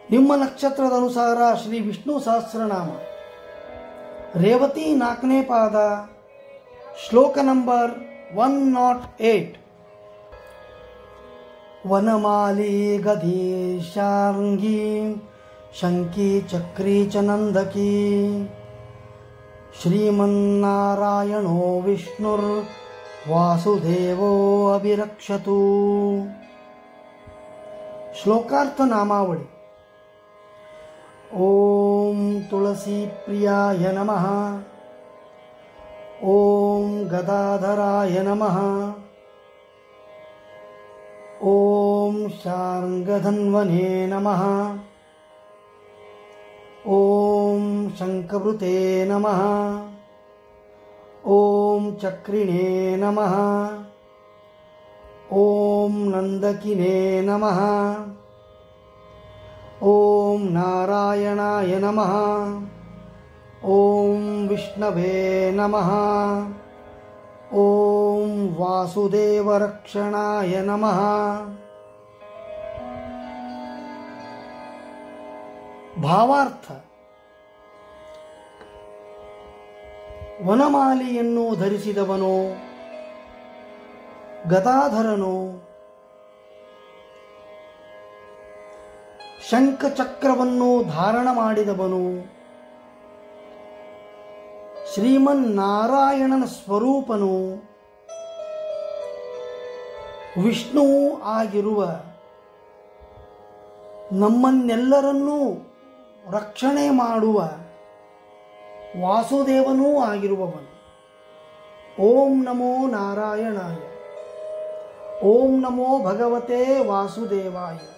ನಿಮ್ಮ ನಕ್ಷತ್ರದ ಅನುಸಾರ ಶ್ರೀ ವಿಷ್ಣು ಸಹಸ್ರನಾಮ ರೇವತಿ ನಾಲ್ಕನೇ ಪಾದ ಶ್ಲೋಕ ನಂಬರ್ ಒನ್ ನಾಟ್ ಏಟ್ ವನಮಾಲಿ ಗದಿ ಶಾರ್ಂಗಿ ಶಂಕಿ ಚಕ್ರಿ ಚ ನಂದಕಿ ಶ್ರೀಮನ್ನಾರಾಯಣೋ ವಿಷ್ಣುರ್ ವಾಸುದೇವೋ ಅಭಿರಕ್ಷತು ಶ್ಲೋಕಾರ್ಥ ನಾಮಾವಳಿ ಓಂ ತುಳಸಿ ಪ್ರಿಯಾಯ ನಮಃ ಓಂ ಗದಾಧರಾಯ ನಮಃ ಓಂ ಶಾರ್ಂಗಧನ್ವನೇ ನಮಃ ಓಂ ಶಂಕವೃತೆ ನಮಃ ಓಂ ಚಕ್ರಿಣೇ ನಮಃ ಓಂ ನಂದಕಿನೇ ನಮಃ ಓಂ ನಾರಾಯಣಾಯ ನಮಃ ಓಂ ವಿಷ್ಣವೇ ನಮಃ ಓಂ ವಾಸುದೇವರಕ್ಷಣಾಯ ನಮಃ ಭಾವಾರ್ಥ ವನಮಾಲಿಯನ್ನು ಧರಿಸಿದವನು ಗದಾಧರನು ಶಂಖಚಕ್ರವನ್ನು ಧಾರಣ ಮಾಡಿದವನು ಶ್ರೀಮನ್ನಾರಾಯಣನ ಸ್ವರೂಪನು ವಿಷ್ಣುವೂ ಆಗಿರುವ ನಮ್ಮನ್ನೆಲ್ಲರನ್ನೂ ರಕ್ಷಣೆ ಮಾಡುವ ವಾಸುದೇವನೂ ಆಗಿರುವವನು ಓಂ ನಮೋ ನಾರಾಯಣಾಯ ಓಂ ನಮೋ ಭಗವತೆ ವಾಸುದೇವಾಯ